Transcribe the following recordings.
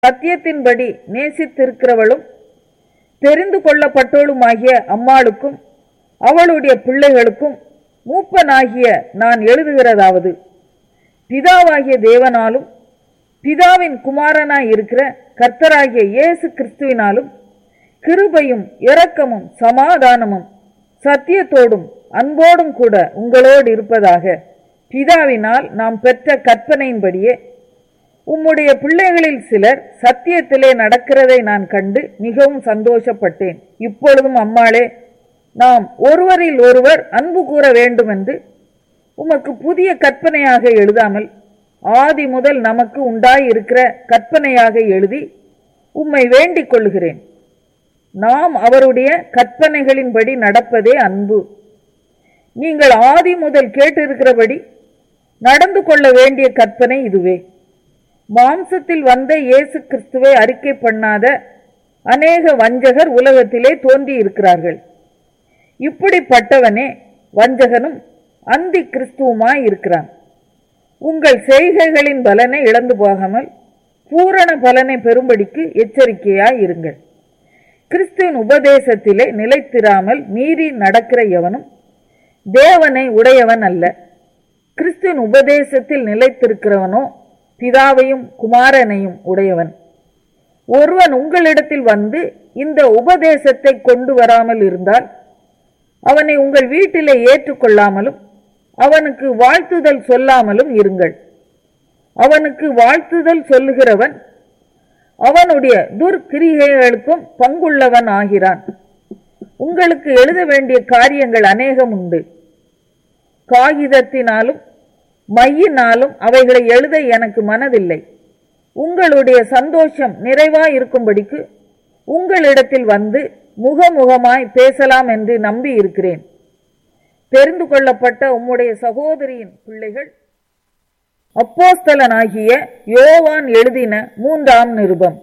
சத்தியத்தின்படி நேசித்திருக்கிறவளும் தெரிந்து கொள்ளப்பட்டோளுமாகிய அம்மாளுக்கும் அவளுடைய பிள்ளைகளுக்கும் மூப்பனாகிய நான் எழுதுகிறதாவது பிதாவாகிய தேவனாலும் பிதாவின் குமாரனாய் இருக்கிற கர்த்தராகிய இயேசு கிறிஸ்துவினாலும் கிருபையும் இரக்கமும் சமாதானமும் சத்தியத்தோடும் அன்போடும் கூட உங்களோடு இருப்பதாக பிதாவினால் நாம் பெற்ற கற்பனையின்படியே உம்முடைய பிள்ளைகளில் சிலர் சத்தியத்திலே நடக்கிறதை நான் கண்டு மிகவும் சந்தோஷப்பட்டேன் இப்பொழுதும் அம்மாளே நாம் ஒருவரில் ஒருவர் அன்பு கூற வேண்டும் என்று உமக்கு புதிய கற்பனையாக எழுதாமல் ஆதி முதல் நமக்கு உண்டாயிருக்கிற கற்பனையாக எழுதி உம்மை வேண்டிக் கொள்கிறேன் நாம் அவருடைய கற்பனைகளின்படி நடப்பதே அன்பு நீங்கள் ஆதி முதல் கேட்டிருக்கிறபடி நடந்து கொள்ள வேண்டிய கற்பனை இதுவே மாம்சத்தில் வந்த இயேசு கிறிஸ்துவை அறிக்கை பண்ணாத அநேக வஞ்சகர் உலகத்திலே தோன்றி இருக்கிறார்கள் இப்படிப்பட்டவனே வஞ்சகனும் அந்தி கிறிஸ்துவுமாய் இருக்கிறான் உங்கள் செய்கைகளின் பலனை இழந்து போகாமல் பூரண பலனை பெறும்படிக்கு எச்சரிக்கையாய் இருங்கள் கிறிஸ்துவின் உபதேசத்திலே நிலைத்திராமல் மீறி நடக்கிற எவனும் தேவனை உடையவன் அல்ல கிறிஸ்துவின் உபதேசத்தில் நிலைத்திருக்கிறவனோ பிதாவையும் குமாரனையும் உடையவன் ஒருவன் உங்களிடத்தில் வந்து இந்த உபதேசத்தை கொண்டு வராமல் இருந்தால் அவனை உங்கள் வீட்டிலே ஏற்றுக்கொள்ளாமலும் அவனுக்கு வாழ்த்துதல் சொல்லாமலும் இருங்கள் அவனுக்கு வாழ்த்துதல் சொல்லுகிறவன் அவனுடைய துர்க்கிரிகைகளுக்கும் பங்குள்ளவன் ஆகிறான் உங்களுக்கு எழுத வேண்டிய காரியங்கள் அநேகம் உண்டு காகிதத்தினாலும் மையினாலும் அவைகளை எழுத எனக்கு மனதில்லை உங்களுடைய சந்தோஷம் நிறைவாய் இருக்கும்படிக்கு உங்களிடத்தில் வந்து முகமுகமாய் பேசலாம் என்று நம்பி இருக்கிறேன் தெரிந்து கொள்ளப்பட்ட உம்முடைய சகோதரியின் பிள்ளைகள் அப்போஸ்தலனாகிய யோவான் எழுதின மூன்றாம் நிருபம்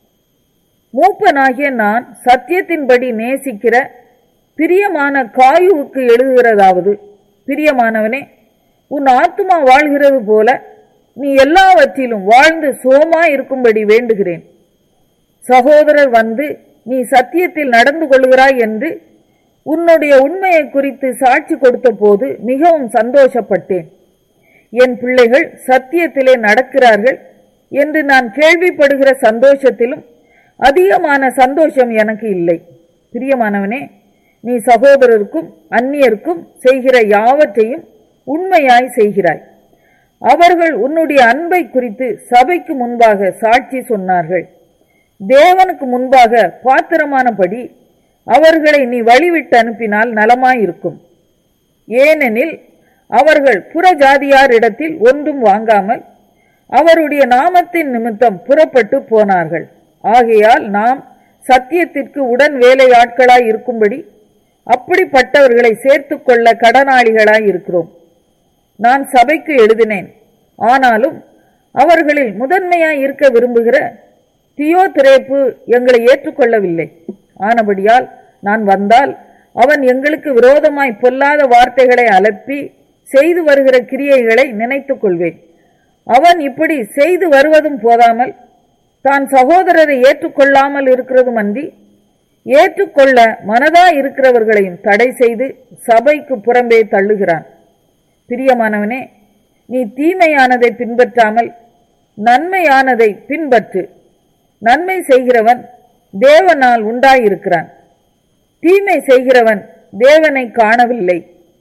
மூப்பனாகிய நான் சத்தியத்தின்படி நேசிக்கிற பிரியமான காயுவுக்கு எழுதுகிறதாவது பிரியமானவனே உன் ஆத்துமா வாழ்கிறது போல நீ எல்லாவற்றிலும் வாழ்ந்து சுகமா இருக்கும்படி வேண்டுகிறேன் சகோதரர் வந்து நீ சத்தியத்தில் நடந்து கொள்கிறாய் என்று உன்னுடைய உண்மையை குறித்து சாட்சி கொடுத்த போது மிகவும் சந்தோஷப்பட்டேன் என் பிள்ளைகள் சத்தியத்திலே நடக்கிறார்கள் என்று நான் கேள்விப்படுகிற சந்தோஷத்திலும் அதிகமான சந்தோஷம் எனக்கு இல்லை பிரியமானவனே நீ சகோதரருக்கும் அந்நியருக்கும் செய்கிற யாவற்றையும் உண்மையாய் செய்கிறாய் அவர்கள் உன்னுடைய அன்பை குறித்து சபைக்கு முன்பாக சாட்சி சொன்னார்கள் தேவனுக்கு முன்பாக பாத்திரமானபடி அவர்களை நீ வழிவிட்டு அனுப்பினால் நலமாயிருக்கும் ஏனெனில் அவர்கள் புறஜாதியாரிடத்தில் ஒன்றும் வாங்காமல் அவருடைய நாமத்தின் நிமித்தம் புறப்பட்டு போனார்கள் ஆகையால் நாம் சத்தியத்திற்கு உடன் வேலையாட்களாய் இருக்கும்படி அப்படிப்பட்டவர்களை சேர்த்துக்கொள்ள கடனாளிகளாய் இருக்கிறோம் நான் சபைக்கு எழுதினேன் ஆனாலும் அவர்களில் முதன்மையாய் இருக்க விரும்புகிற தியோதிரேப்பு எங்களை ஏற்றுக்கொள்ளவில்லை ஆனபடியால் நான் வந்தால் அவன் எங்களுக்கு விரோதமாய் பொல்லாத வார்த்தைகளை அலப்பி செய்து வருகிற கிரியைகளை நினைத்துக் கொள்வேன் அவன் இப்படி செய்து வருவதும் போதாமல் தான் சகோதரரை ஏற்றுக்கொள்ளாமல் இருக்கிறதும் அன்றி ஏற்றுக்கொள்ள மனதா இருக்கிறவர்களையும் தடை செய்து சபைக்கு புறம்பே தள்ளுகிறான் பிரியமானவனே நீ தீமையானதை பின்பற்றாமல் நன்மையானதை பின்பற்று நன்மை செய்கிறவன் தேவனால் உண்டாயிருக்கிறான் தீமை செய்கிறவன் தேவனை காணவில்லை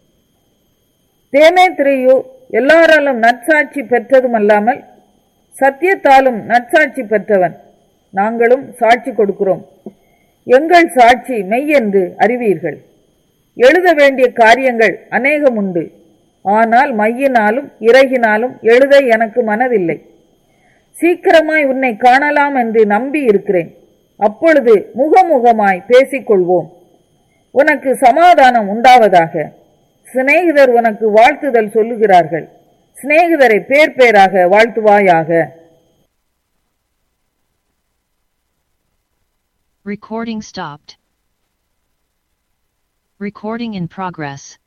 தேமேத்திரையோ எல்லாராலும் நற்சாட்சி பெற்றதும் அல்லாமல் சத்தியத்தாலும் நற்சாட்சி பெற்றவன் நாங்களும் சாட்சி கொடுக்கிறோம் எங்கள் சாட்சி மெய்யென்று அறிவீர்கள் எழுத வேண்டிய காரியங்கள் அநேகம் உண்டு ஆனால் மையினாலும் இறகினாலும் எழுத எனக்கு மனதில்லை சீக்கிரமாய் உன்னை காணலாம் என்று நம்பி இருக்கிறேன் அப்பொழுது முகமுகமாய் பேசிக்கொள்வோம் உனக்கு சமாதானம் உண்டாவதாக சிநேகிதர் உனக்கு வாழ்த்துதல் சொல்லுகிறார்கள் சிநேகிதரை பேர் பேராக வாழ்த்துவாயாக Recording stopped. Recording in progress.